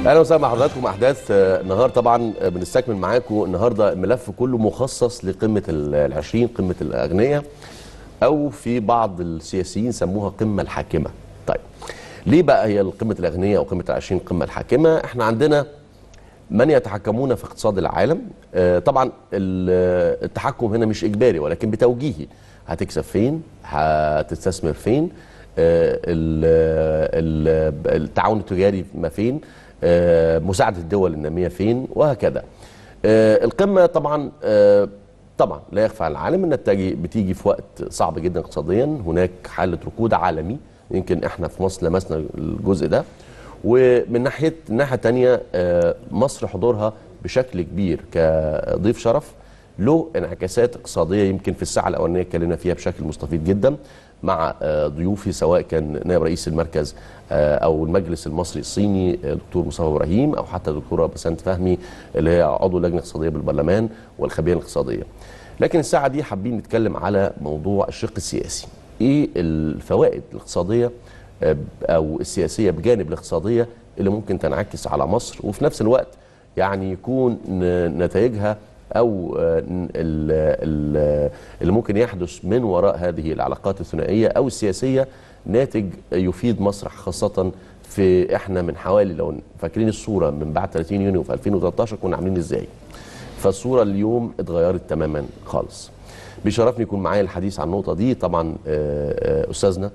اهلا وسهلا مع حضراتكم احداث آه، النهار طبعا آه، بنستكمل معاكم النهارده الملف كله مخصص لقمه ال 20 قمه الاغنياء او في بعض السياسيين سموها قمه الحاكمه. طيب ليه بقى هي قمه الاغنياء او قمه ال 20 قمه الحاكمه؟ احنا عندنا من يتحكمون في اقتصاد العالم آه، طبعا ال- التحكم هنا مش اجباري ولكن بتوجيهي هتكسب فين هتستثمر فين آه، ال- ال- التعاون التجاري ما فين آه، مساعده الدول الناميه فين وهكذا آه، القمه طبعا آه، طبعا لا يخفى على العالم انها بتجي بتيجي في وقت صعب جدا اقتصاديا هناك حاله ركود عالمي يمكن احنا في مصر لمسنا الجزء ده ومن ناحيه الناحيه الثانيه مصر حضورها بشكل كبير كضيف شرف له انعكاسات اقتصاديه يمكن في الساعه الاولانيه اتكلمنا فيها بشكل مستفيض جدا مع آه، ضيوفي سواء كان نائب رئيس المركز آه، او المجلس المصري الصيني آه، دكتور مصطفى ابراهيم او حتى الدكتوره بسنت فهمي اللي هي عضو اللجنه الاقتصاديه بالبرلمان والخبيره الاقتصاديه. لكن الساعه دي حابين نتكلم على موضوع الشق السياسي. ايه الفوائد الاقتصاديه آه، او السياسيه بجانب الاقتصاديه اللي ممكن تنعكس على مصر وفي نفس الوقت يعني يكون ن- نتائجها او آه، ن- ال- ال- اللي ممكن يحدث من وراء هذه العلاقات الثنائيه او السياسيه ناتج يفيد مصر خاصه في احنا من حوالي لو فاكرين الصوره من بعد 30 يونيو في 2013 كنا عاملين ازاي فالصوره اليوم اتغيرت تماما خالص بيشرفني يكون معايا الحديث عن النقطه دي طبعا آه، آه، استاذنا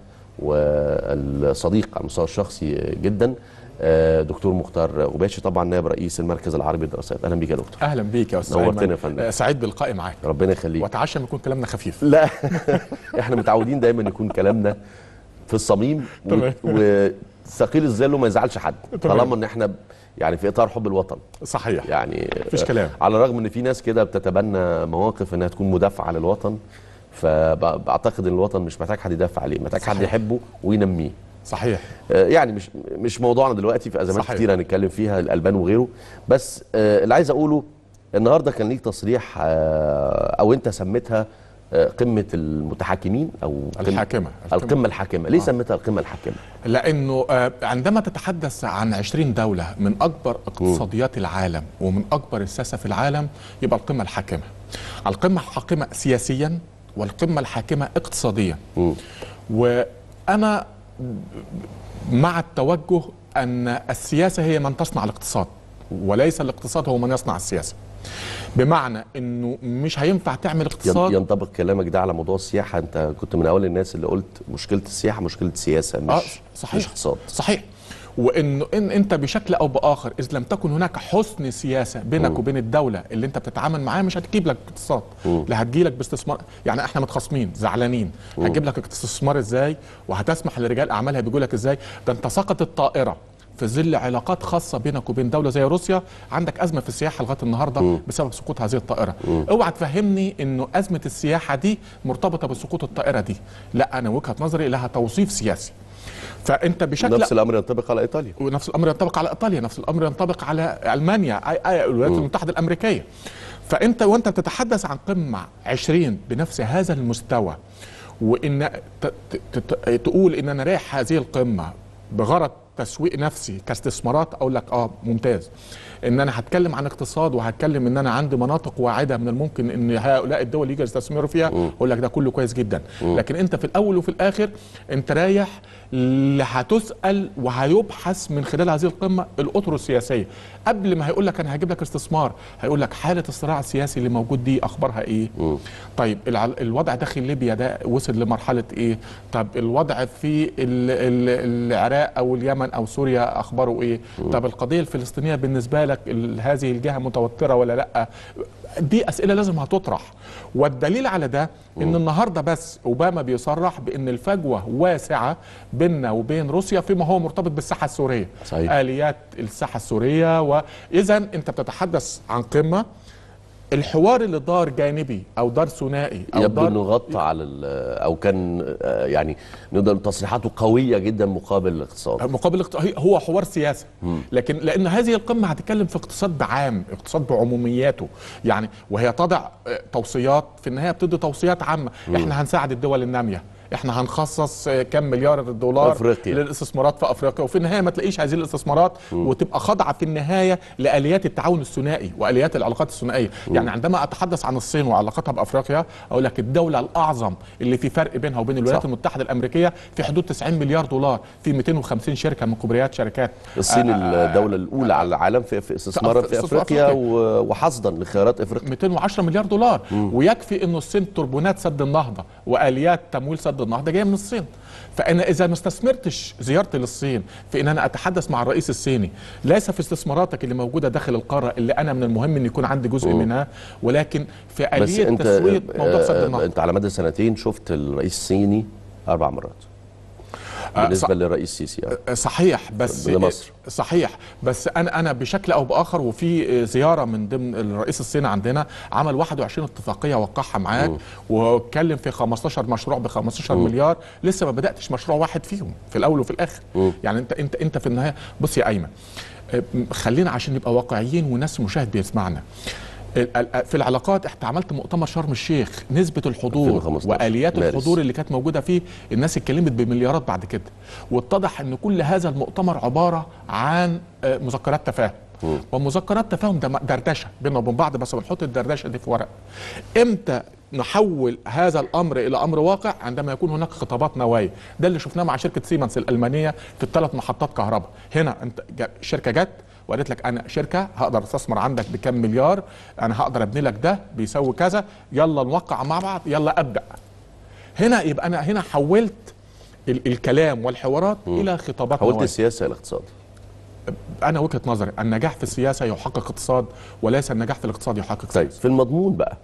والصديق على المستوى الشخصي جدا آه، دكتور مختار غباشي طبعا نائب رئيس المركز العربي للدراسات اهلا بيك يا دكتور اهلا بيك يا استاذ نورتنا أيمن. يا فندم. آه، سعيد باللقاء معاك ربنا يخليك واتعشى ان يكون كلامنا خفيف لا احنا متعودين دايما يكون كلامنا في الصميم و- تمام. وثقيل الظل وما يزعلش حد تمام. طالما ان احنا يعني في اطار حب الوطن صحيح يعني مفيش كلام. على الرغم ان في ناس كده بتتبنى مواقف انها تكون مدافعه للوطن فبعتقد ان الوطن مش محتاج حد يدافع عليه محتاج حد صحيح. يحبه وينميه صحيح آه، يعني مش مش موضوعنا دلوقتي في ازمات صحيح. كتير هنتكلم فيها الالبان وغيره بس آه، اللي عايز اقوله النهارده كان ليك تصريح آه، او انت سميتها آه، قمه المتحكمين او قمة- الحاكمة. القمه الحاكمه ليه سميتها القمه الحاكمه لانه آه، عندما تتحدث عن 20 دوله من اكبر اقتصاديات العالم ومن اكبر الساسه في العالم يبقى القمه الحاكمه القمه الحاكمه سياسيا والقمه الحاكمه اقتصاديا مم. وانا مع التوجه ان السياسه هي من تصنع الاقتصاد وليس الاقتصاد هو من يصنع السياسه بمعنى انه مش هينفع تعمل ين- اقتصاد ينطبق كلامك ده على موضوع السياحه انت كنت من اول الناس اللي قلت مشكله السياحه مشكله سياسه مش آه، صحيح. مش اقتصاد صحيح وانه ان انت بشكل او باخر اذ لم تكن هناك حسن سياسه بينك وبين الدوله اللي انت بتتعامل معاها مش هتجيب لك اقتصاد لا هتجي لك باستثمار يعني احنا متخاصمين زعلانين هتجيب لك استثمار ازاي وهتسمح لرجال اعمالها بيقول لك ازاي ده انت سقطت طائره في ظل علاقات خاصه بينك وبين دوله زي روسيا عندك ازمه في السياحه لغايه النهارده بسبب سقوط هذه الطائره اوعى تفهمني انه ازمه السياحه دي مرتبطه بسقوط الطائره دي لا انا وجهه نظري لها توصيف سياسي فانت بشكل نفس الامر ينطبق على ايطاليا ونفس الامر ينطبق على ايطاليا نفس الامر ينطبق على المانيا أي- أي الولايات المتحده الامريكيه فانت وانت بتتحدث عن قمه 20 بنفس هذا المستوى وان ت- ت- ت- تقول ان انا رايح هذه القمه بغرض تسويق نفسي كاستثمارات اقول لك اه ممتاز ان انا هتكلم عن اقتصاد وهتكلم ان انا عندي مناطق واعده من الممكن ان هؤلاء الدول يجي يستثمروا فيها اقول لك ده كله كويس جدا لكن انت في الاول وفي الاخر انت رايح اللي هتسال وهيبحث من خلال هذه القمه الاطر السياسيه قبل ما هيقول لك انا هجيب لك استثمار هيقول لك حاله الصراع السياسي اللي موجود دي اخبارها ايه طيب الع- الوضع داخل ليبيا ده وصل لمرحله ايه طب الوضع في ال ال العراق او اليمن او سوريا اخباره ايه طب القضيه الفلسطينيه بالنسبه لك ال- هذه الجهه متوتره ولا لا دي اسئله لازم هتطرح والدليل على ده ان النهارده بس اوباما بيصرح بان الفجوه واسعه بيننا وبين روسيا فيما هو مرتبط بالساحه السوريه صحيح. اليات الساحه السوريه واذا انت بتتحدث عن قمه الحوار اللي دار جانبي او دار ثنائي او يبدو دار انه غطى على ال- او كان آه، يعني نقدر تصريحاته قويه جدا مقابل الاقتصاد مقابل اقت- هو حوار سياسي لكن لان هذه القمه هتتكلم في اقتصاد بعام اقتصاد بعمومياته يعني وهي تضع آه، توصيات في النهايه بتدي توصيات عامه احنا هنساعد الدول الناميه احنا هنخصص آه، كام مليار دولار أفريقيا. للاستثمارات في افريقيا وفي النهايه ما تلاقيش هذه الاستثمارات وتبقى خاضعه في النهايه لاليات التعاون الثنائي واليات العلاقات الثنائيه يعني عندما اتحدث عن الصين وعلاقتها بافريقيا اقول لك الدوله الاعظم اللي في فرق بينها وبين الولايات صح. المتحده الامريكيه في حدود 90 مليار دولار في 250 شركه من كبريات شركات الصين آه، الدولة الأولى على العالم في في استثمارها في في استثمار أفريقيا أفريقيا. و- وحصدا لخيارات أفريقيا 210 مليار دولار ويكفي انه الصين توربونات سد النهضه واليات تمويل سد النهضه جايه من الصين فانا اذا ما استثمرتش زيارتي للصين في ان انا اتحدث مع الرئيس الصيني ليس في استثماراتك اللي موجوده داخل القاره اللي انا من المهم ان يكون عندي جزء منها ولكن في بس اليه أنت تسويه موضوع سد آه، النهضه أنت على مدى سنتين شفت الرئيس الصيني أربع مرات بالنسبة صح. للرئيس السيسي يعني. صحيح بس لمصر. صحيح بس انا انا بشكل او باخر وفي زياره من ضمن الرئيس الصيني عندنا عمل 21 اتفاقيه وقعها معاك واتكلم في 15 مشروع ب 15 مليار لسه ما بداتش مشروع واحد فيهم في الاول وفي الاخر يعني انت انت انت في النهايه بص يا ايمن أه، خلينا عشان نبقى واقعيين وناس مشاهد بيسمعنا ال- ال- في العلاقات احنا عملت مؤتمر شرم الشيخ نسبة الحضور 2015 واليات مارس. الحضور اللي كانت موجودة فيه الناس اتكلمت بمليارات بعد كده واتضح ان كل هذا المؤتمر عبارة عن آه، مذكرات تفاهم ومذكرات تفاهم ده م- دردشة بيننا وبين بعض بس بنحط الدردشة دي في ورق امتى نحول هذا الامر الى امر واقع عندما يكون هناك خطابات نوايا ده اللي شفناه مع شركه سيمنز الالمانيه في الثلاث محطات كهرباء هنا انت جا- شركه جت وقالت لك انا شركه هقدر استثمر عندك بكام مليار انا هقدر ابني لك ده بيساوي كذا يلا نوقع مع بعض يلا ابدا هنا يبقى انا هنا حولت ال- الكلام والحوارات الى خطابات حولت نوايا السياسة إلى اقتصاد انا وجهه نظري النجاح في السياسه يحقق اقتصاد وليس النجاح في الاقتصاد يحقق طيب سياسه في المضمون بقى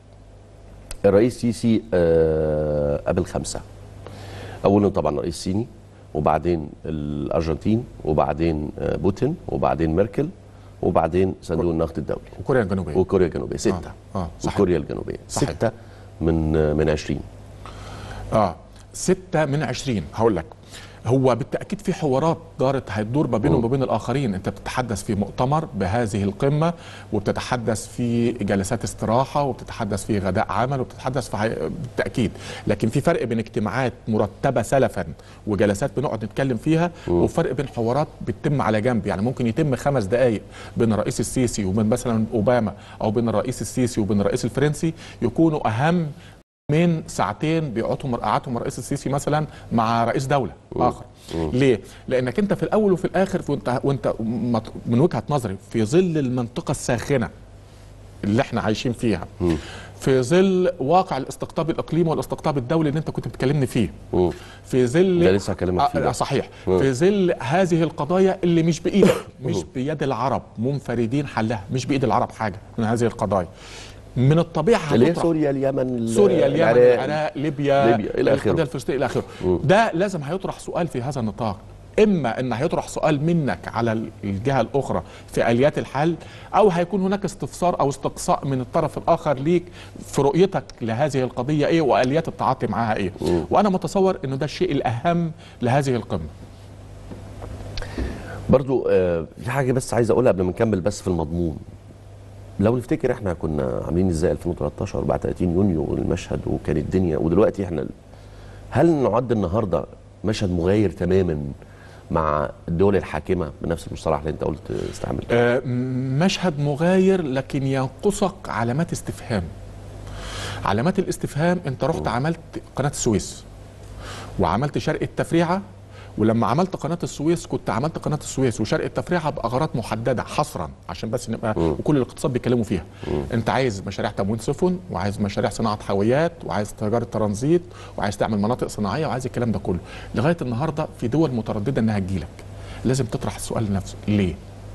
الرئيس السيسي آه قبل خمسة أولا طبعا الرئيس الصيني وبعدين الأرجنتين وبعدين آه بوتين وبعدين ميركل وبعدين صندوق النقد الدولي وكوريا الجنوبيه وكوريا الجنوبية ستة آه، آه، صحيح. وكوريا الجنوبية صحيح. ستة من آه، من 20 اه ستة من عشرين هقول لك هو بالتأكيد في حوارات دارت هتدور ما بينه وما بين الآخرين أنت بتتحدث في مؤتمر بهذه القمة وبتتحدث في جلسات استراحة وبتتحدث في غداء عمل وبتتحدث في حي... بالتأكيد لكن في فرق بين اجتماعات مرتبة سلفا وجلسات بنقعد نتكلم فيها وفرق بين حوارات بتتم على جنب يعني ممكن يتم خمس دقائق بين الرئيس السيسي وبين مثلا أوباما أو بين الرئيس السيسي وبين الرئيس الفرنسي يكونوا أهم من ساعتين بيقعدهم قعدهم الرئيس السيسي مثلا مع رئيس دوله اخر ليه؟ لانك انت في الاول وفي الاخر وانت وانت مط- من وجهه نظري في ظل المنطقه الساخنه اللي احنا عايشين فيها في ظل واقع الاستقطاب الاقليمي والاستقطاب الدولي اللي انت كنت بتكلمني فيه مم. في ظل ده لسه هكلمك فيه آه بقى. صحيح مم. في ظل هذه القضايا اللي مش بايدك مش بيد العرب منفردين حلها مش بايد العرب حاجه من هذه القضايا من الطبيعه اللي هي هتطرح سوريا اليمن ال- سوريا اليمن العراق. العراق ليبيا ليبيا، إلى آخره. القضيه الفلسطينيه الى اخره ده لازم هيطرح سؤال في هذا النطاق اما ان هيطرح سؤال منك على الجهه الاخرى في اليات الحل او هيكون هناك استفسار او استقصاء من الطرف الاخر ليك في رؤيتك لهذه القضيه ايه واليات التعاطي معها ايه وانا متصور انه ده الشيء الاهم لهذه القمه برضو آه، في حاجه بس عايز اقولها قبل ما نكمل بس في المضمون لو نفتكر احنا كنا عاملين ازاي 2013 بعد 30 يونيو المشهد وكان الدنيا ودلوقتي احنا هل نعد النهارده مشهد مغاير تماما مع الدول الحاكمه بنفس المصطلح اللي انت قلت استعملته آه، مشهد مغاير لكن ينقصك علامات استفهام علامات الاستفهام انت رحت عملت قناه السويس وعملت شرق التفريعه ولما عملت قناه السويس كنت عملت قناه السويس وشرق التفريعه باغراض محدده حصرا عشان بس نبقى وكل الاقتصاد بيتكلموا فيها انت عايز مشاريع تموين سفن وعايز مشاريع صناعه حاويات وعايز تجاره ترانزيت وعايز تعمل مناطق صناعيه وعايز الكلام ده كله لغايه النهارده في دول متردده انها تجيلك لازم تطرح السؤال لنفسك ليه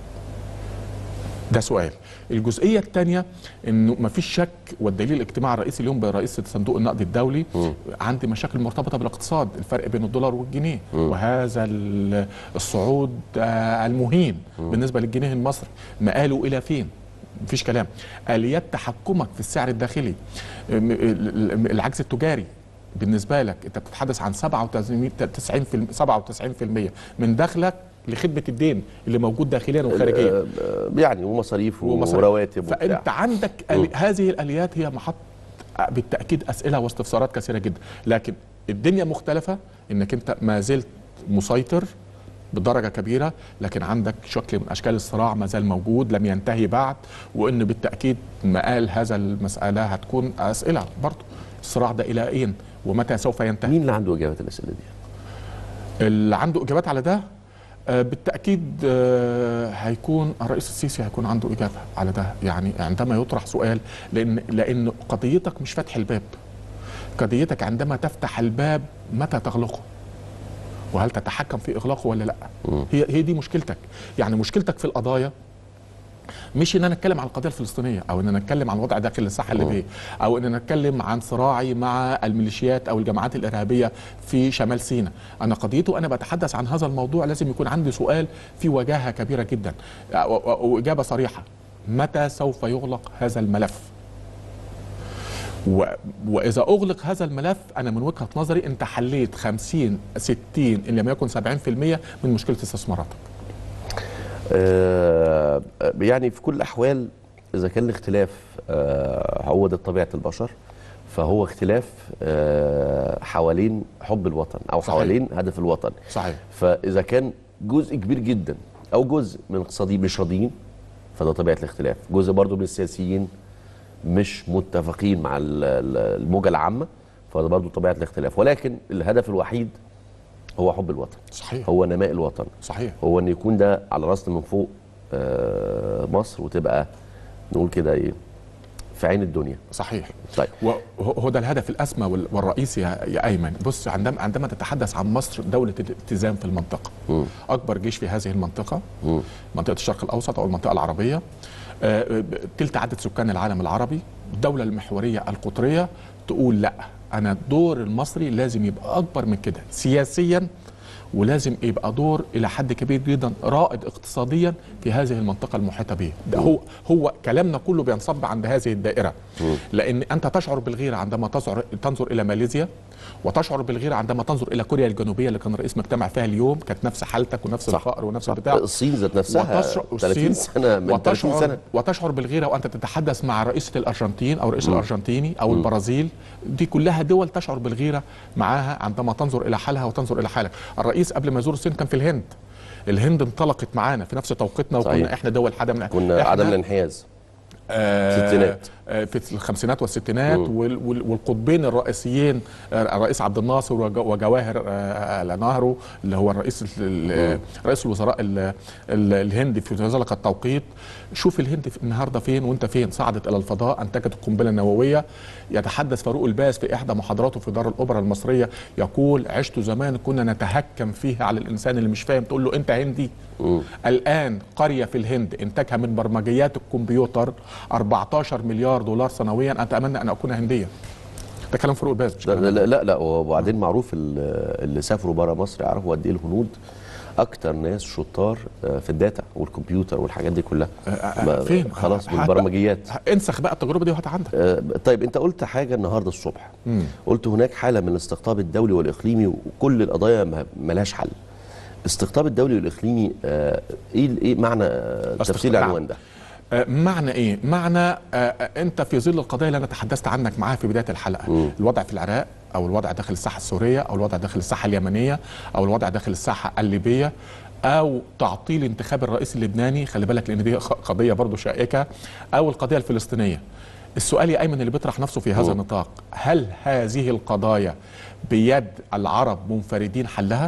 ده سؤال الجزئيه الثانيه انه ما فيش شك والدليل الاجتماع الرئيسي اليوم برئيس صندوق النقد الدولي عندي مشاكل مرتبطه بالاقتصاد الفرق بين الدولار والجنيه وهذا ال- الصعود آه، المهين بالنسبه للجنيه المصري مآله الى فين مفيش كلام اليات تحكمك في السعر الداخلي م- ال- ال- العجز التجاري بالنسبه لك انت بتتحدث عن 97 97% من دخلك لخدمه الدين اللي موجود داخليا وخارجيا آه، آه، يعني ومصاريف ومصاريف. ورواتب فانت وبتاع عندك ال- هذه الاليات هي محط بالتاكيد اسئله واستفسارات كثيره جدا لكن الدنيا مختلفه انك انت ما زلت مسيطر بدرجه كبيره لكن عندك شكل من اشكال الصراع ما زال موجود لم ينتهي بعد وان بالتاكيد مآل هذا المساله هتكون اسئله برضه الصراع ده الى اين ومتى سوف ينتهي مين اللي عنده اجابه الاسئله دي؟ اللي عنده اجابات على ده آه، بالتاكيد آه، هيكون الرئيس السيسي هيكون عنده اجابه على ده يعني عندما يطرح سؤال لان لان قضيتك مش فتح الباب قضيتك عندما تفتح الباب متى تغلقه وهل تتحكم في اغلاقه ولا لا هي هي دي مشكلتك يعني مشكلتك في القضايا مش ان انا اتكلم عن القضيه الفلسطينيه او ان انا اتكلم عن الوضع داخل الساحه الليبيه او ان انا اتكلم عن صراعي مع الميليشيات او الجماعات الارهابيه في شمال سيناء انا قضيته انا بتحدث عن هذا الموضوع لازم يكون عندي سؤال في وجاهه كبيره جدا و- و- واجابه صريحه متى سوف يغلق هذا الملف و... واذا اغلق هذا الملف انا من وجهه نظري انت حليت 50 60 ان لم يكن 70% من مشكله استثماراتك آه، يعني في كل الاحوال اذا كان الاختلاف آه، هو ده طبيعه البشر فهو اختلاف آه، حوالين حب الوطن او صحيح. حوالين هدف الوطن صحيح فاذا كان جزء كبير جدا او جزء من الاقتصاديين مش راضيين فده طبيعه الاختلاف جزء برضو من السياسيين مش متفقين مع ال- ال- الموجه العامه فده برضو طبيعه الاختلاف ولكن الهدف الوحيد هو حب الوطن صحيح هو نماء الوطن صحيح هو ان يكون ده على راسنا من فوق آه، مصر وتبقى نقول كده ايه في عين الدنيا صحيح طيب وهو ده الهدف الاسمى وال- والرئيسي يا يا ايمن بص عندما عندما تتحدث عن مصر دوله الالتزام في المنطقه مم. اكبر جيش في هذه المنطقه مم. منطقه الشرق الاوسط او المنطقه العربيه آه، ب- تلت عدد سكان العالم العربي الدوله المحوريه القطريه تقول لا انا الدور المصري لازم يبقى اكبر من كده سياسيا ولازم يبقى دور الى حد كبير جدا رائد اقتصاديا في هذه المنطقه المحيطه به ده هو هو كلامنا كله بينصب عند هذه الدائره لان انت تشعر بالغيره عندما تشعر تنظر الى ماليزيا وتشعر بالغيره عندما تنظر الى كوريا الجنوبيه اللي كان الرئيس مجتمع فيها اليوم كانت نفس حالتك ونفس صح. الفقر ونفس صح. البتاع الصين ذات نفسها وتشعر 30 الصين سنه من 30 وتشعر سنه وتشعر بالغيره وانت تتحدث مع رئيسه الارجنتين او الرئيس الارجنتيني او البرازيل دي كلها دول تشعر بالغيره معاها عندما تنظر الى حالها وتنظر الى حالك الرئيس قبل ما يزور الصين كان في الهند الهند انطلقت معانا في نفس توقيتنا وكنا صحيح. احنا دول حدا من كنا إحنا عدم الانحياز آه، ستينات. آه، في الخمسينات والستينات مم. وال- وال- والقطبين الرئيسيين آه، الرئيس عبد الناصر وج- وجواهر آه، نهرو اللي هو الرئيس ال- ال- رئيس الوزراء ال- ال- الهندي في ذلك التوقيت شوف الهند في- النهارده فين وانت فين صعدت الى الفضاء انتجت القنبله النوويه يتحدث فاروق الباز في احدى محاضراته في دار الاوبرا المصريه يقول عشت زمان كنا نتهكم فيها على الانسان اللي مش فاهم تقول له انت هندي الان قريه في الهند انتاجها من برمجيات الكمبيوتر 14 مليار دولار سنويا اتمنى ان اكون هنديا ده كلام فاروق الباز مش لا كلام لا لا, لا وبعدين معروف ال- اللي سافروا بره مصر يعرفوا قد ايه الهنود اكتر ناس شطار آه، في الداتا والكمبيوتر والحاجات دي كلها ما- فين خلاص هات بقى- بالبرمجيات انسخ بقى التجربه دي وهات عندك آه، طيب انت قلت حاجه النهارده الصبح مم. قلت هناك حاله من الاستقطاب الدولي والاقليمي وكل القضايا ما- ملهاش حل استقطاب الدولي والاقليمي آه، ايه ايه معنى آه، استقطاب- تفسير العنوان ده آه، معنى ايه؟ معنى آه، آه، انت في ظل القضايا اللي انا تحدثت عنك معاها في بدايه الحلقه، مم. الوضع في العراق او الوضع داخل الساحه السوريه او الوضع داخل الساحه اليمنيه او الوضع داخل الساحه الليبيه او تعطيل انتخاب الرئيس اللبناني خلي بالك لان دي خ- قضيه برضو شائكه او القضيه الفلسطينيه. السؤال يا ايمن اللي بيطرح نفسه في هذا النطاق، هل هذه القضايا بيد العرب منفردين حلها؟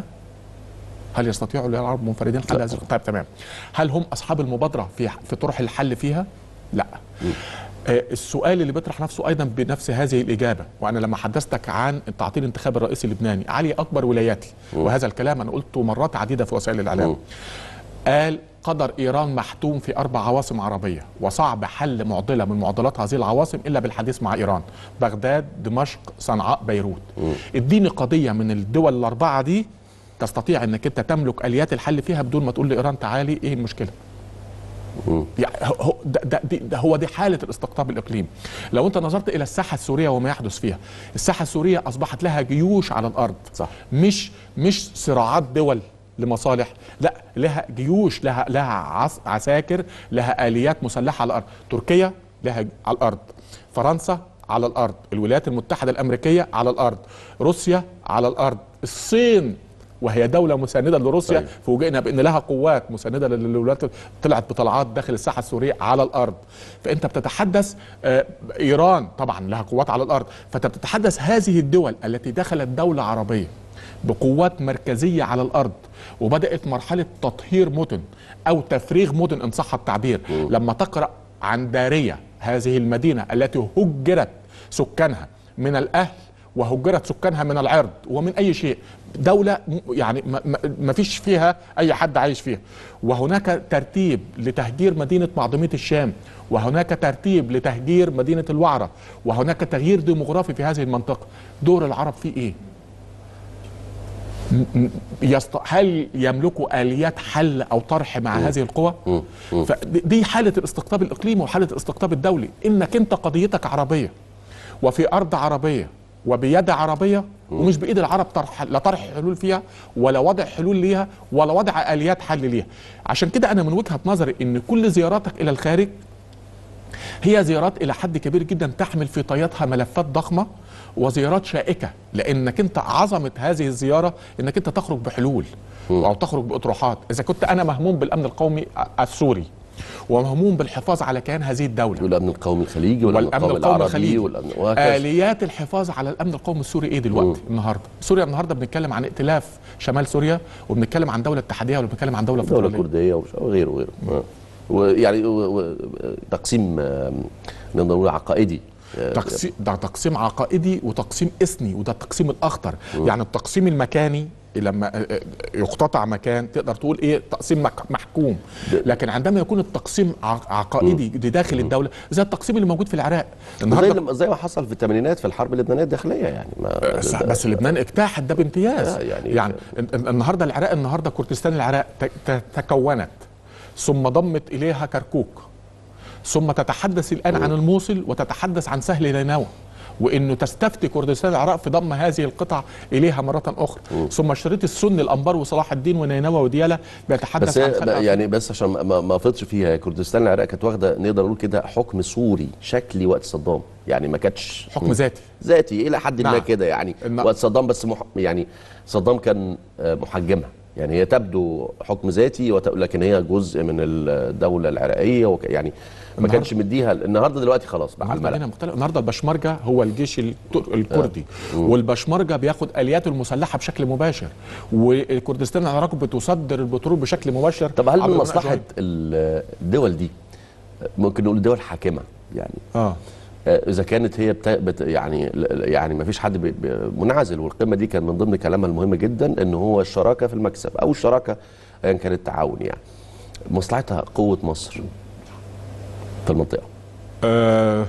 هل يستطيعوا العرب منفردين حل هذه طيب تمام هل هم اصحاب المبادره في في طرح الحل فيها لا آه، السؤال اللي بيطرح نفسه ايضا بنفس هذه الاجابه وانا لما حدثتك عن تعطيل انتخاب الرئيس اللبناني علي اكبر ولاياتي وهذا الكلام انا قلته مرات عديده في وسائل الاعلام مم. قال قدر ايران محتوم في اربع عواصم عربيه وصعب حل معضله من معضلات هذه العواصم الا بالحديث مع ايران بغداد دمشق صنعاء بيروت اديني قضيه من الدول الاربعه دي تستطيع انك انت تملك اليات الحل فيها بدون ما تقول لايران تعالي ايه المشكله مم. يعني هو ده, ده, دي ده هو دي حاله الاستقطاب الاقليمي لو انت نظرت الى الساحه السوريه وما يحدث فيها الساحه السوريه اصبحت لها جيوش على الارض صح. مش مش صراعات دول لمصالح لا لها جيوش لها لها عس عساكر لها اليات مسلحه على الارض تركيا لها ج- على الارض فرنسا على الارض الولايات المتحده الامريكيه على الارض روسيا على الارض الصين وهي دولة مساندة لروسيا طيب. فوجئنا بأن لها قوات مساندة للولايات طلعت بطلعات داخل الساحة السورية على الأرض فأنت بتتحدث آه، إيران طبعا لها قوات على الأرض فأنت بتتحدث هذه الدول التي دخلت دولة عربية بقوات مركزية على الأرض وبدأت مرحلة تطهير مدن أو تفريغ مدن إن صح التعبير لما تقرأ عن دارية هذه المدينة التي هجرت سكانها من الأهل وهجرت سكانها من العرض ومن اي شيء دوله م- يعني ما- ما ما فيش فيها اي حد عايش فيها وهناك ترتيب لتهجير مدينه معظميه الشام وهناك ترتيب لتهجير مدينه الوعره وهناك تغيير ديموغرافي في هذه المنطقه دور العرب فيه ايه م- م- يست... هل يملكوا اليات حل او طرح مع هذه القوى فدي حاله الاستقطاب الاقليمي وحاله الاستقطاب الدولي انك انت قضيتك عربيه وفي ارض عربيه وبيد عربيه ومش بايد العرب طرح لا طرح حلول فيها ولا وضع حلول ليها ولا وضع اليات حل ليها عشان كده انا من وجهه نظري ان كل زياراتك الى الخارج هي زيارات الى حد كبير جدا تحمل في طياتها ملفات ضخمه وزيارات شائكه لانك انت عظمه هذه الزياره انك انت تخرج بحلول او تخرج باطروحات اذا كنت انا مهموم بالامن القومي السوري ومهموم بالحفاظ على كيان هذه الدوله والامن القومي الخليجي والامن والامن القومي القومي العربي الخليجي والامن وهكذا اليات الحفاظ على الامن القومي السوري ايه دلوقتي النهارده سوريا النهارده بنتكلم عن ائتلاف شمال سوريا وبنتكلم عن دوله اتحاديه ولا بنتكلم عن دوله دوله فدراليه كرديه ومش- وغيره وغيره آه. ويعني و- و- تقسيم آه، نقدر نقول عقائدي آه، تقسيم ده تقسيم عقائدي وتقسيم اثني وده التقسيم الاخطر يعني التقسيم المكاني لما آه، آه، يقتطع مكان تقدر تقول ايه تقسيم مك- محكوم لكن عندما يكون التقسيم ع- عقائدي داخل الدوله زي التقسيم اللي موجود في العراق زي النهارده لما- زي ما حصل في الثمانينات في الحرب اللبنانيه الداخليه يعني ما بس, بس لبنان اجتاحت ده بامتياز آه، يعني- يعني, يعني ال- النهارده العراق النهارده كردستان العراق ت- ت- تكونت ثم ضمت اليها كركوك ثم تتحدث الان عن الموصل وتتحدث عن سهل نينوى وانه تستفتي كردستان العراق في ضم هذه القطع اليها مره اخرى ثم الشريط السني الانبار وصلاح الدين ونينوى ودياله بيتحدث بس عن هي خلق بقى يعني بس عشان ما- ما ما افضش فيها هي كردستان العراق كانت واخده نقدر نقول كده حكم سوري شكلي وقت صدام يعني ما كانتش حكم ذاتي ذاتي الى حد ما نعم. كده يعني الم- وقت صدام بس مح... يعني صدام كان آه، محجمها يعني هي تبدو حكم ذاتي وت... لكن هي جزء من الدوله العراقيه وك... يعني ما كانش مديها النهارده دلوقتي خلاص بقى على النهارده الملأ هنا مختلف النهارده البشمركه هو الجيش التر- الكردي والبشمركه بياخد الياته المسلحه بشكل مباشر وكردستان العراق بتصدر البترول بشكل مباشر طب هل عبر من ميناء مصلحه جوهري. الدول دي ممكن نقول دول حاكمه يعني اه آه، اذا كانت هي بتا... بت... يعني يعني ما فيش حد بي... بي- منعزل والقمه دي كان من ضمن كلامها المهم جدا ان هو الشراكه في المكسب او الشراكه ايا كان التعاون يعني مصلحتها قوه مصر في المنطقه آه،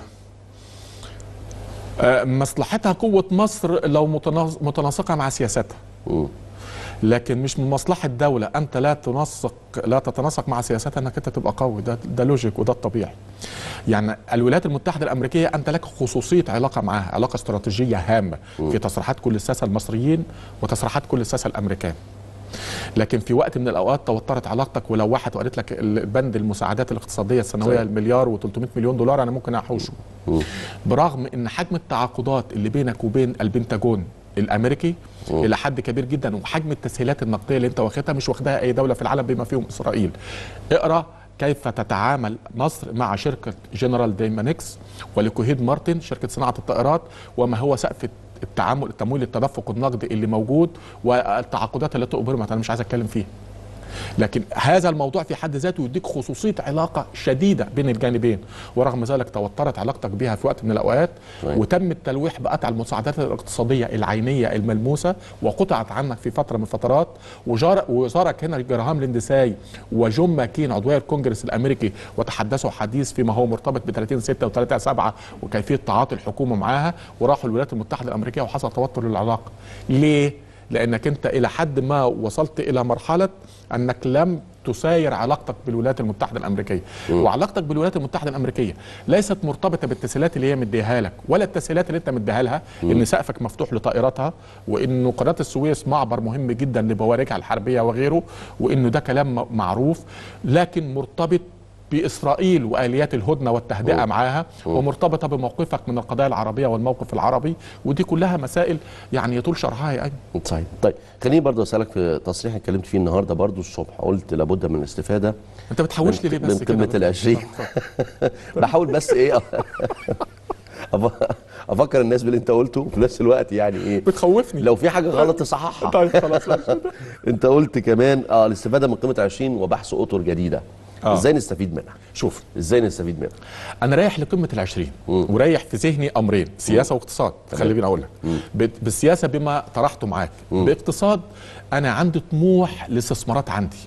آه، مصلحتها قوة مصر لو متناص- متناسقة مع سياستها مم. لكن مش من مصلحة دولة أنت لا تنسق لا تتناسق مع سياستها أنك أنت تبقى قوي ده ده لوجيك وده الطبيعي. يعني الولايات المتحدة الأمريكية أنت لك خصوصية علاقة معها علاقة استراتيجية هامة في تصريحات كل الساسة المصريين وتصريحات كل الساسة الأمريكان. لكن في وقت من الاوقات توترت علاقتك ولوحت وقالت لك البند المساعدات الاقتصاديه السنويه صحيح. المليار و300 مليون دولار انا ممكن احوشه برغم ان حجم التعاقدات اللي بينك وبين البنتاجون الامريكي الى حد كبير جدا وحجم التسهيلات النقديه اللي انت واخدها مش واخدها اي دوله في العالم بما فيهم اسرائيل اقرا كيف تتعامل مصر مع شركه جنرال دايمانكس ولكوهيد مارتن شركه صناعه الطائرات وما هو سقف التعامل التمويل التدفق النقدي اللي موجود والتعاقدات التي ابرمت انا مش عايز اتكلم فيها لكن هذا الموضوع في حد ذاته يديك خصوصيه علاقه شديده بين الجانبين ورغم ذلك توترت علاقتك بها في وقت من الاوقات صحيح. وتم التلويح بقطع المساعدات الاقتصاديه العينيه الملموسه وقطعت عنك في فتره من الفترات وجار وزارك هنا جراهام ليندساي وجون ماكين عضوي الكونجرس الامريكي وتحدثوا حديث فيما هو مرتبط ب 30 6 و 3 7 وكيفيه تعاطي الحكومه معاها وراحوا الولايات المتحده الامريكيه وحصل توتر للعلاقه ليه لانك انت الى حد ما وصلت الى مرحله انك لم تساير علاقتك بالولايات المتحده الامريكيه وعلاقتك بالولايات المتحده الامريكيه ليست مرتبطه بالتسهيلات اللي هي مديها لك ولا التسهيلات اللي انت مديها لها ان سقفك مفتوح لطائراتها وانه قناه السويس معبر مهم جدا لبوارجها الحربيه وغيره وانه ده كلام م- معروف لكن مرتبط باسرائيل واليات الهدنه والتهدئه معاها ومرتبطه بموقفك من القضايا العربيه والموقف العربي ودي كلها مسائل يعني يطول شرحها يا ايمن صحيح طيب خليني برضه اسالك في تصريح اتكلمت فيه النهارده برضه الصبح قلت لابد من الاستفاده انت بتحوش لي ليه من بس كده قمه العشرين بحاول بس ايه أف- افكر الناس باللي انت قلته وفي نفس الوقت يعني ايه بتخوفني لو في حاجه غلط تصححها طيب خلاص انت قلت كمان اه الاستفاده من قيمه 20 وبحث اطر جديده آه. ازاي نستفيد منها شوف ازاي نستفيد منها انا رايح لقمه العشرين ورايح في ذهني امرين سياسه واقتصاد خليني اقول لك بت- بالسياسه بما طرحته معاك باقتصاد انا عندي طموح لاستثمارات عندي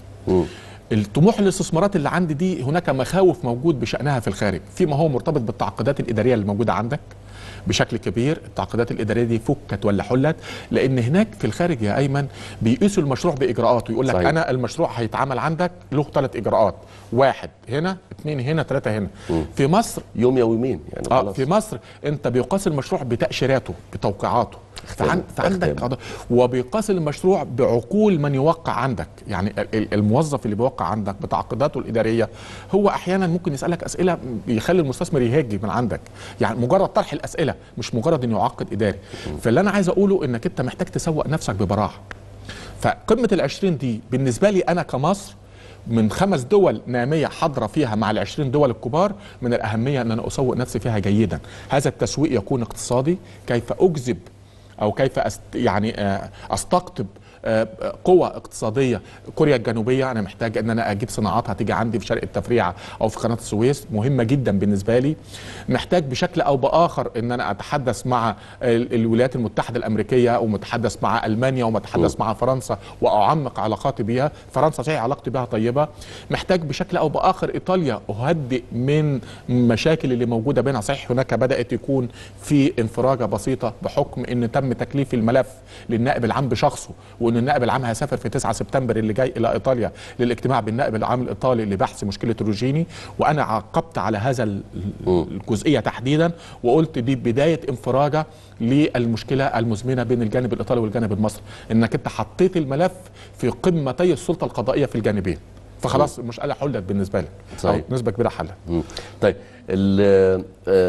الطموح الاستثمارات اللي عندي دي هناك مخاوف موجود بشأنها في الخارج فيما هو مرتبط بالتعاقدات الإدارية اللي موجودة عندك بشكل كبير التعاقدات الإدارية دي فكت ولا حلت لأن هناك في الخارج يا أيمن بيقيسوا المشروع بإجراءات ويقول لك صحيح. أنا المشروع هيتعمل عندك له ثلاث إجراءات واحد هنا اثنين هنا ثلاثة هنا في مصر يوم يومين يعني اه خلاص في مصر انت بيقاس المشروع بتاشيراته بتوقيعاته فعن فعندك اختام. قضاء وبيقاس المشروع بعقول من يوقع عندك يعني ال- ال- الموظف اللي بيوقع عندك بتعاقداته الاداريه هو احيانا ممكن يسالك اسئله بيخلي المستثمر يهاج من عندك يعني مجرد طرح الاسئله مش مجرد انه يعقد اداري فاللي انا عايز اقوله انك انت محتاج تسوق نفسك ببراعه فقمه العشرين دي بالنسبه لي انا كمصر من خمس دول نامية حاضرة فيها مع العشرين دول الكبار من الأهمية أن أنا أسوق نفسي فيها جيدا هذا التسويق يكون اقتصادي كيف أجذب أو كيف أست يعني آه، أستقطب آه، قوة اقتصادية كوريا الجنوبية أنا محتاج أن أنا أجيب صناعات هتيجي عندي في شرق التفريعة أو في قناة السويس مهمة جدا بالنسبة لي محتاج بشكل أو بآخر أن أنا أتحدث مع ال- الولايات المتحدة الأمريكية ومتحدث مع ألمانيا ومتحدث مع فرنسا وأعمق علاقاتي بها فرنسا صحيح علاقتي بها طيبة محتاج بشكل أو بآخر إيطاليا أهدئ من مشاكل اللي موجودة بينها صحيح هناك بدأت يكون في انفراجة بسيطة بحكم أن تم تكليف الملف للنائب العام بشخصه وأن النائب العام هيسافر في 9 سبتمبر اللي جاي إلى إيطاليا للاجتماع بالنائب العام الإيطالي لبحث مشكلة روجيني وأنا عقبت على هذا ال- الجزئية تحديدا وقلت دي بداية انفراجة للمشكلة المزمنة بين الجانب الإيطالي والجانب المصري إنك أنت حطيت الملف في قمتي السلطة القضائية في الجانبين فخلاص المسألة حلت بالنسبة لك صحيح. أو نسبة كبيرة حلت مم. طيب ال-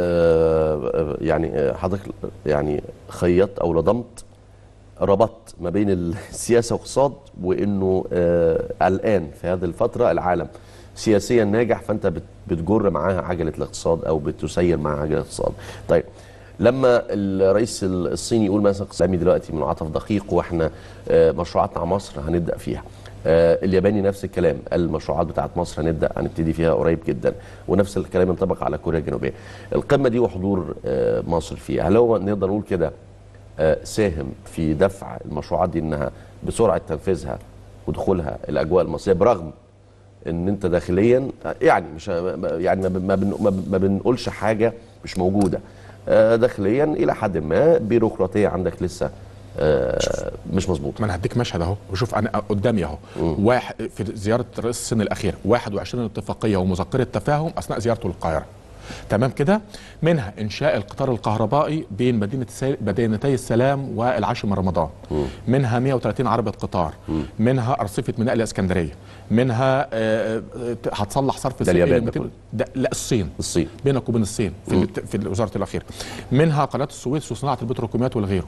آه، يعني آه، حضرتك يعني خيطت او لضمت ربطت ما بين السياسه والاقتصاد وانه آه، الان في هذه الفتره العالم سياسيا ناجح فانت بت- بتجر معاها عجله الاقتصاد او بتسير معاها عجله الاقتصاد. طيب لما الرئيس الصيني يقول مثلا اقتصادي دلوقتي منعطف دقيق واحنا آه، مشروعاتنا مع مصر هنبدا فيها. آه، الياباني نفس الكلام المشروعات بتاعت مصر هنبدا هنبتدي فيها قريب جدا ونفس الكلام ينطبق على كوريا الجنوبيه. القمه دي وحضور آه، مصر فيها هل هو نقدر نقول كده آه، ساهم في دفع المشروعات دي انها بسرعه تنفيذها ودخولها الاجواء المصريه برغم ان انت داخليا يعني مش يعني ما بن- ما بن- ما بن- ما بنقولش حاجه مش موجوده آه، داخليا الى حد ما بيروقراطيه عندك لسه آه، مش مظبوطه ما انا هديك مشهد اهو وشوف انا قدامي اهو واحد في زياره رئيس الصين الاخيره 21 اتفاقيه ومذكره تفاهم اثناء زيارته للقاهره تمام كده منها انشاء القطار الكهربائي بين مدينه سي- مدينتي السلام والعاشر من رمضان منها 130 عربه قطار منها ارصفه ميناء الاسكندريه منها آه، آه، هتصلح صرف ده السائل اليابان ده 200 ده لا الصين الصين بينك وبين الصين في الت- في الوزاره الاخيره منها قناه السويس وصناعه البتروكيماويات والغيره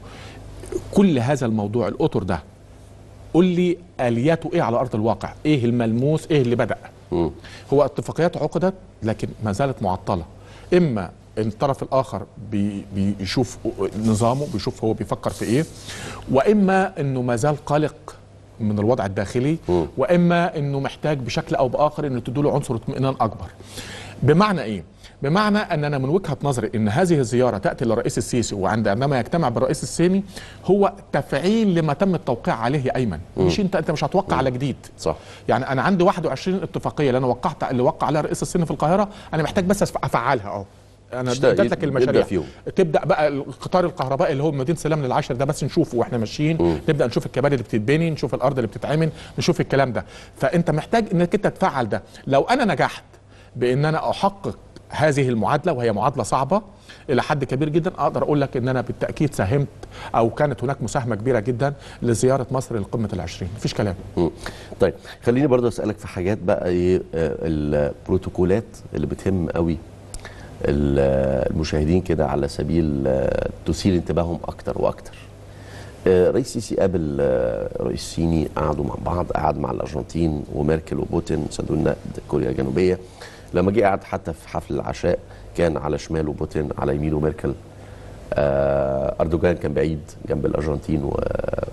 كل هذا الموضوع الاطر ده قول لي الياته ايه على ارض الواقع ايه الملموس ايه اللي بدا مم. هو اتفاقيات عقدت لكن ما زالت معطله اما إن الطرف الاخر بي بيشوف نظامه بيشوف هو بيفكر في ايه واما انه ما زال قلق من الوضع الداخلي مم. واما انه محتاج بشكل او باخر انه تدوله عنصر اطمئنان اكبر بمعنى ايه بمعنى اننا من وجهه نظري ان هذه الزياره تاتي للرئيس السيسي وعندما يجتمع بالرئيس الصيني هو تفعيل لما تم التوقيع عليه يا ايمن مش انت انت مش هتوقع على جديد صح يعني انا عندي 21 اتفاقيه اللي انا وقعت اللي وقع عليها رئيس الصين في القاهره انا محتاج بس أف- افعلها اهو انا تشتغل- اديت لك يبدأ المشاريع فيهم. تبدا بقى القطار الكهربائي اللي هو من مدينه سلام للعاشر ده بس نشوفه واحنا ماشيين نبدا نشوف الكباري اللي بتتبني نشوف الارض اللي بتتعمل نشوف الكلام ده فانت محتاج انك انت تفعل ده لو انا نجحت بان انا احقق هذه المعادله وهي معادله صعبه الى حد كبير جدا اقدر اقول لك ان انا بالتاكيد ساهمت او كانت هناك مساهمه كبيره جدا لزياره مصر لقمه العشرين مفيش كلام مم. طيب خليني برضه اسالك في حاجات بقى ايه آه، البروتوكولات اللي بتهم قوي ال- المشاهدين كده على سبيل آه، تثير انتباههم اكتر واكتر آه، رئيس سيسي قابل آه، رئيس صيني قعدوا مع بعض قعد مع الارجنتين وميركل وبوتين صندوق النقد كوريا الجنوبيه لما جه قعد حتى في حفل العشاء كان على شماله بوتين على يمينه ميركل آه، اردوغان كان بعيد جنب الارجنتين و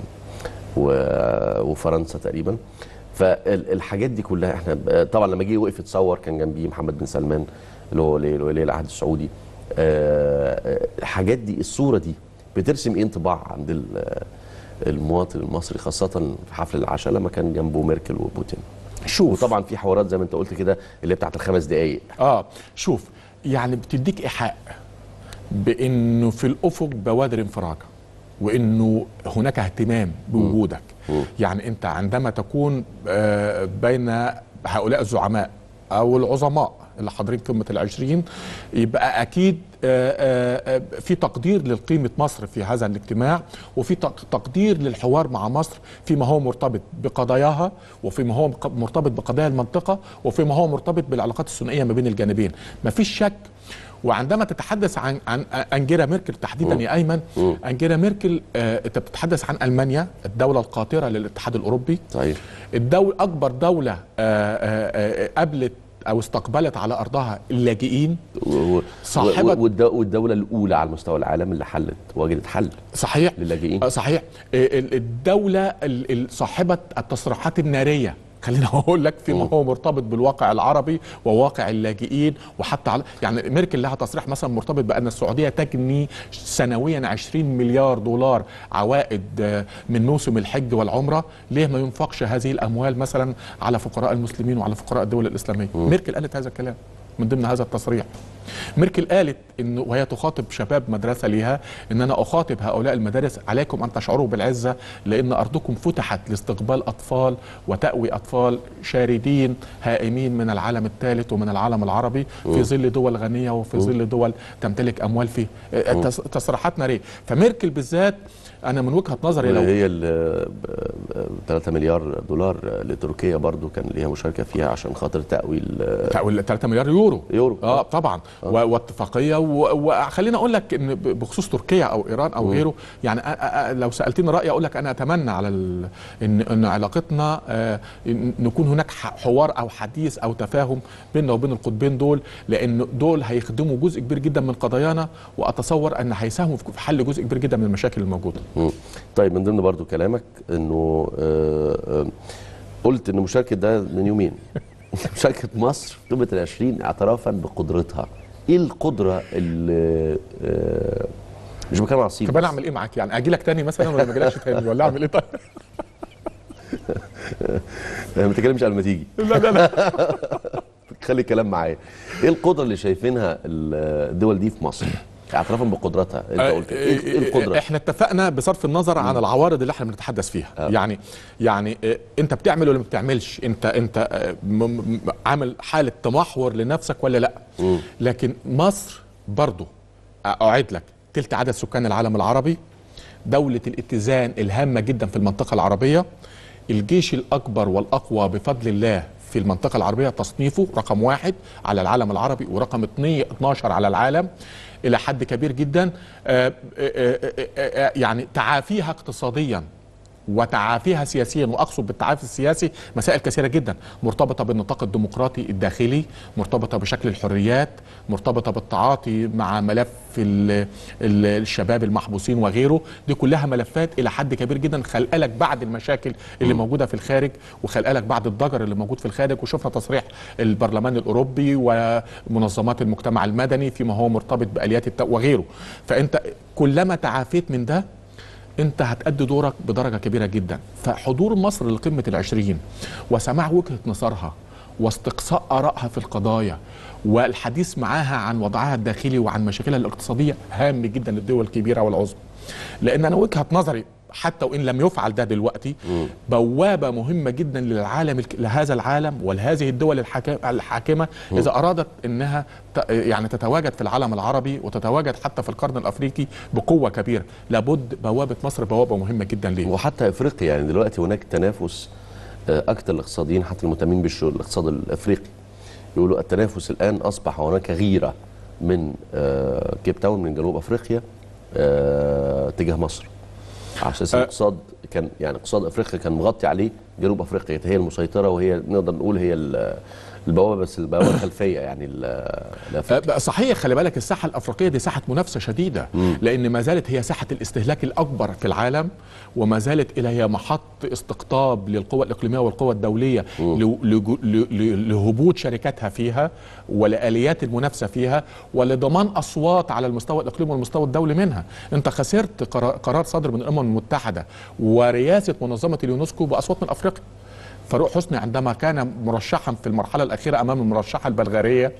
و- وفرنسا تقريبا فالحاجات دي كلها احنا ب- طبعا لما جه وقف يتصور كان جنبيه محمد بن سلمان اللي هو ولي ولي العهد السعودي آه، آه، الحاجات دي الصوره دي بترسم ايه انطباع عند ال- المواطن المصري خاصه في حفل العشاء لما كان جنبه ميركل وبوتين شوف وطبعا في حوارات زي ما انت قلت كده اللي هي بتاعت الخمس دقائق اه شوف يعني بتديك ايحاء بانه في الافق بوادر انفراجه وانه هناك اهتمام بوجودك يعني انت عندما تكون آه، بين هؤلاء الزعماء او العظماء اللي حاضرين قمه العشرين يبقى اكيد آه، آه، آه، في تقدير لقيمه مصر في هذا الاجتماع وفي تق- تقدير للحوار مع مصر فيما هو مرتبط بقضاياها وفيما هو مق- مرتبط بقضايا المنطقه وفيما هو مرتبط بالعلاقات الثنائيه ما بين الجانبين مفيش شك وعندما تتحدث عن عن انجيلا ميركل تحديدا يا ايمن انجيلا ميركل آه، انت بتتحدث عن المانيا الدوله القاطره للاتحاد الاوروبي صحيح الدول اكبر دوله آه، آه، آه، قبلت او استقبلت على ارضها اللاجئين و- و- صاحبة- و- والد- والدوله الاولى على مستوى العالم اللي حلت وجدت حل صحيح للاجئين. آه، صحيح آه، ال- الدولة ال- ال- صاحبة التصريحات النارية خليني اقول لك فيما هو مرتبط بالواقع العربي وواقع اللاجئين وحتى على يعني ميركل لها تصريح مثلا مرتبط بان السعوديه تجني سنويا 20 مليار دولار عوائد آه، من موسم الحج والعمره ليه ما ينفقش هذه الاموال مثلا على فقراء المسلمين وعلى فقراء الدول الاسلاميه ميركل قالت هذا الكلام من ضمن هذا التصريح ميركل قالت انه وهي تخاطب شباب مدرسه ليها ان انا اخاطب هؤلاء المدارس عليكم ان تشعروا بالعزه لان ارضكم فتحت لاستقبال اطفال وتأوي اطفال شاردين هائمين من العالم الثالث ومن العالم العربي في ظل دول غنيه وفي ظل دول تمتلك اموال فيه التص- تصريحات ناريه فميركل بالذات انا من وجهه نظري لو هي ال 3 مليار دولار لتركيا برضو كان ليها مشاركه فيها عشان خاطر تأوي ال- تأويل 3 مليار يورو يورو. اه طبعا و- واتفاقيه و- وخليني اقول لك ان ب- بخصوص تركيا او ايران او غيره يعني أ- أ- لو سالتني رايي اقول لك انا اتمنى على ال... ان ان علاقتنا آه، إن نكون هناك ح- حوار او حديث او تفاهم بيننا وبين القطبين دول لان دول هيخدموا جزء كبير جدا من قضايانا واتصور ان هيساهموا في في حل جزء كبير جدا من المشاكل الموجوده مم. طيب من ضمن برضو كلامك انه آه، آه، قلت ان مشاركه ده من يومين مشاركه مصر في قمه العشرين اعترافا بقدرتها ايه القدره اللي آه، مش بتكلم على الصين طب انا بس. اعمل ايه معاك يعني اجي لك تاني مثلا ولا ما اجيلكش تاني ولا اعمل ايه طيب أنا ما بتكلمش قبل ما تيجي لا لا لا خلي الكلام معايا ايه القدره اللي شايفينها الدول دي في مصر اعترافا بقدرتها انت قلت ايه إيه القدره احنا اتفقنا بصرف النظر عن العوارض اللي احنا بنتحدث فيها آه. يعني يعني اه، انت بتعمل ولا ما بتعملش انت انت اه، م- م- عامل حاله تمحور لنفسك ولا لا لكن مصر برضو اعيد لك تلت عدد سكان العالم العربي دولة الاتزان الهامة جدا في المنطقة العربية الجيش الأكبر والأقوى بفضل الله في المنطقة العربية تصنيفه رقم واحد على العالم العربي ورقم 12 على العالم إلى حد كبير جدا آه، آه، آه، آه، يعني تعافيها اقتصاديا وتعافيها سياسيا واقصد بالتعافي السياسي مسائل كثيره جدا مرتبطه بالنطاق الديمقراطي الداخلي مرتبطه بشكل الحريات مرتبطه بالتعاطي مع ملف ال- ال- الشباب المحبوسين وغيره دي كلها ملفات الى حد كبير جدا خلق لك بعد المشاكل اللي موجوده في الخارج وخلق لك بعد الضجر اللي موجود في الخارج وشفنا تصريح البرلمان الاوروبي ومنظمات المجتمع المدني فيما هو مرتبط باليات الت... وغيره فانت كلما تعافيت من ده انت هتأدي دورك بدرجة كبيرة جدا فحضور مصر لقمة العشرين وسماع وجهة نظرها واستقصاء آرائها في القضايا والحديث معاها عن وضعها الداخلي وعن مشاكلها الاقتصادية هام جدا للدول الكبيرة والعظمى لأن أنا وجهة نظري حتى وان لم يفعل ده دلوقتي بوابه مهمه جدا للعالم الك- لهذا العالم ولهذه الدول الحاكم- الحاكمه اذا ارادت انها ت- يعني تتواجد في العالم العربي وتتواجد حتى في القرن الافريقي بقوه كبيره لابد بوابه مصر بوابه مهمه جدا ليه وحتى افريقيا يعني دلوقتي هناك تنافس آه، اكثر الاقتصاديين حتى المهتمين بالشغل الاقتصاد الافريقي يقولوا التنافس الان اصبح هناك غيره من آه، كيب تاون من جنوب افريقيا آه، تجاه مصر على اساس آه. الاقتصاد كان يعني اقتصاد افريقيا كان مغطي عليه جنوب افريقيا كانت هي المسيطره وهي نقدر نقول هي ال- البوابه بس البوابه الخلفيه يعني ال- لافريقيا بقى صحيح خلي بالك الساحه الافريقيه دي ساحه منافسه شديده لان ما زالت هي ساحه الاستهلاك الاكبر في العالم وما زالت الى هي محط استقطاب للقوى الاقليميه والقوى الدوليه ل- لجو- ل- ل- لهبوط شركاتها فيها ولاليات المنافسه فيها ولضمان اصوات على المستوى الاقليمي والمستوى الدولي منها انت خسرت قرار قرار صادر من الامم المتحده ورئاسه منظمه اليونسكو باصوات من افريقيا فاروق حسني عندما كان مرشحا في المرحله الاخيره امام المرشحه البلغاريه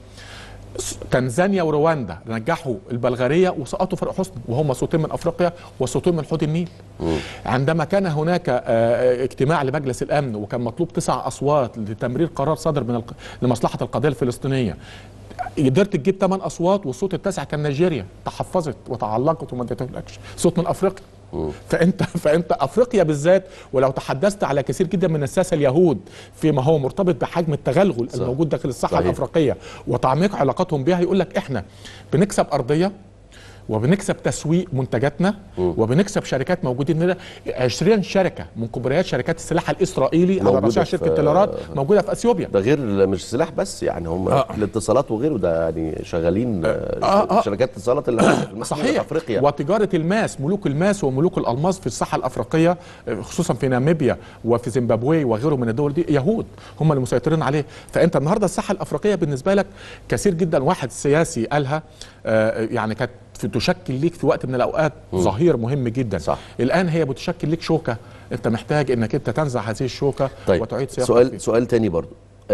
تنزانيا ورواندا نجحوا البلغاريه وسقطوا فرق حسني وهم صوتين من افريقيا وصوتين من حوض النيل عندما كان هناك آه، اجتماع لمجلس الامن وكان مطلوب تسع اصوات لتمرير قرار صادر من الق- لمصلحه القضيه الفلسطينيه قدرت تجيب ثمان اصوات والصوت التاسع كان نيجيريا تحفظت وتعلقت وما ادتهولكش صوت من افريقيا فانت فانت افريقيا بالذات ولو تحدثت على كثير جدا من الساسه اليهود فيما هو مرتبط بحجم التغلغل صح. الموجود داخل الساحه صحيح. الافريقيه وتعميق علاقاتهم بها يقول لك احنا بنكسب ارضيه وبنكسب تسويق منتجاتنا وبنكسب شركات موجودين هنا 20 شركه من كبريات شركات السلاح الاسرائيلي على موجودة راسها في- شركه طيارات موجوده في اثيوبيا ده غير مش سلاح بس يعني هم آه. الاتصالات وغيره ده يعني شغالين آه آه، آه. شركات اتصالات اللي محمولة في صحيح افريقيا وتجاره الماس ملوك الماس وملوك الالماس في الساحه الافريقيه خصوصا في ناميبيا وفي زيمبابوي وغيره من الدول دي يهود هم اللي مسيطرين عليه فانت النهارده الساحه الافريقيه بالنسبه لك كثير جدا واحد سياسي قالها آه، يعني كانت في- تشكل ليك في وقت من الاوقات ظهير مهم جدا صح. الان هي بتشكل ليك شوكه انت محتاج انك انت تنزع هذه الشوكه طيب وتعيد سياقها سؤال فيه. سؤال تاني برضو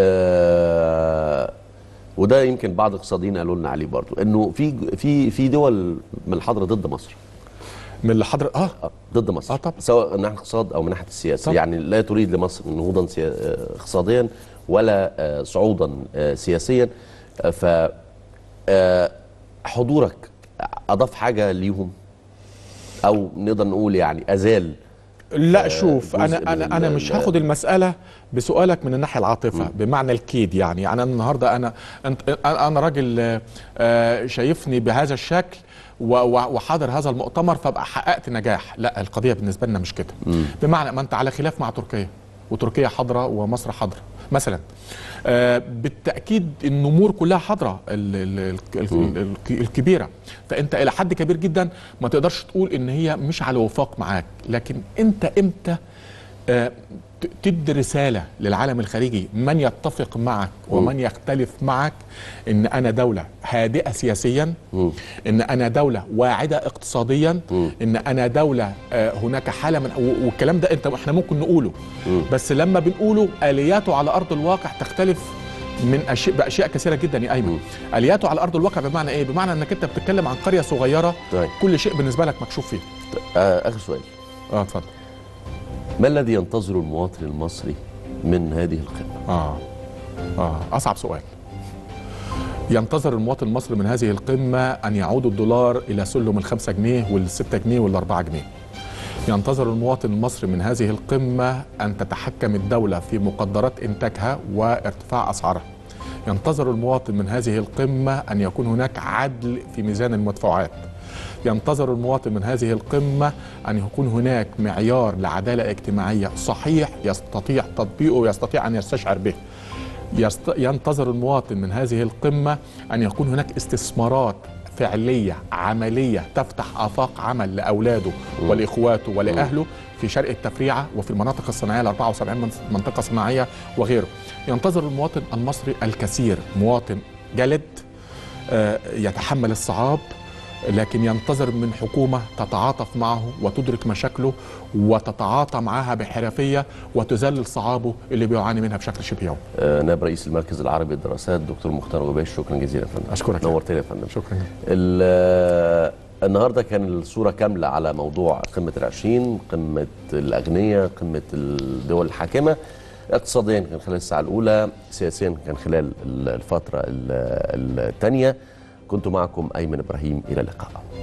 آه وده يمكن بعض الاقتصاديين قالوا لنا عليه برضو انه في في في دول من الحضره ضد مصر من اللي حضر اه آه، ضد مصر آه، طبعا. سواء من ناحيه الاقتصاد او من ناحيه السياسه طبعا. يعني لا تريد لمصر نهوضا سيا... آه، اقتصاديا ولا آه، صعودا آه، سياسيا آه، ف آه، حضورك اضاف حاجه ليهم او نقدر نقول يعني ازال لا شوف جزء انا من انا انا ال- مش ال- هاخد المساله بسؤالك من الناحيه العاطفه بمعنى الكيد يعني يعني انا النهارده انا انت انا أنا راجل آه، آه، شايفني بهذا الشكل و- و- وحاضر هذا المؤتمر فابقى حققت نجاح لا القضيه بالنسبه لنا مش كده بمعنى ما انت على خلاف مع تركيا وتركيا حاضره ومصر حاضره مثلا آه، بالتاكيد النمور كلها حاضره ال- ال- ال- ال- ال- الكبيره فانت الى حد كبير جدا ما تقدرش تقول ان هي مش على وفاق معاك لكن انت امتى آه، ت- تدي رساله للعالم الخارجي من يتفق معك ومن يختلف معك ان انا دوله هادئه سياسيا ان انا دوله واعده اقتصاديا ان انا دوله آه، هناك حاله من و- والكلام ده انت احنا ممكن نقوله بس لما بنقوله الياته على ارض الواقع تختلف من اشياء باشياء كثيره جدا يا ايمن الياته على ارض الواقع بمعنى ايه بمعنى انك انت بتتكلم عن قريه صغيره طيب. كل شيء بالنسبه لك مكشوف فيه آه اخر سؤال اه اتفضل ما الذي ينتظره المواطن المصري من هذه القمه اه اه اصعب سؤال ينتظر المواطن المصري من هذه القمة أن يعود الدولار إلى سلم الخمسة جنيه والستة جنيه والأربعة جنيه ينتظر المواطن المصري من هذه القمة أن تتحكم الدولة في مقدرات إنتاجها وارتفاع أسعارها ينتظر المواطن من هذه القمة أن يكون هناك عدل في ميزان المدفوعات ينتظر المواطن من هذه القمة أن يكون هناك معيار لعدالة اجتماعية صحيح يستطيع تطبيقه ويستطيع أن يستشعر به يست... ينتظر المواطن من هذه القمة أن يكون هناك استثمارات فعلية عملية تفتح آفاق عمل لأولاده ولإخواته ولأهله في شرق التفريعة وفي المناطق الصناعية ال 74 من- منطقة صناعية وغيره ينتظر المواطن المصري الكثير مواطن جلد آه، يتحمل الصعاب لكن ينتظر من حكومة تتعاطف معه وتدرك مشاكله وتتعاطى معها بحرفية وتذلل صعابه اللي بيعاني منها بشكل شبه يومي آه نائب رئيس المركز العربي للدراسات دكتور مختار غباش شكرا جزيلا يا فندم أشكرك. نورتنا يا فندم شكرا ال- النهارده كان الصوره كامله على موضوع قمه العشرين قمه الاغنياء قمه الدول الحاكمه اقتصاديا كان خلال الساعه الاولى سياسيا كان خلال الفتره الثانيه كنت معكم ايمن ابراهيم الى اللقاء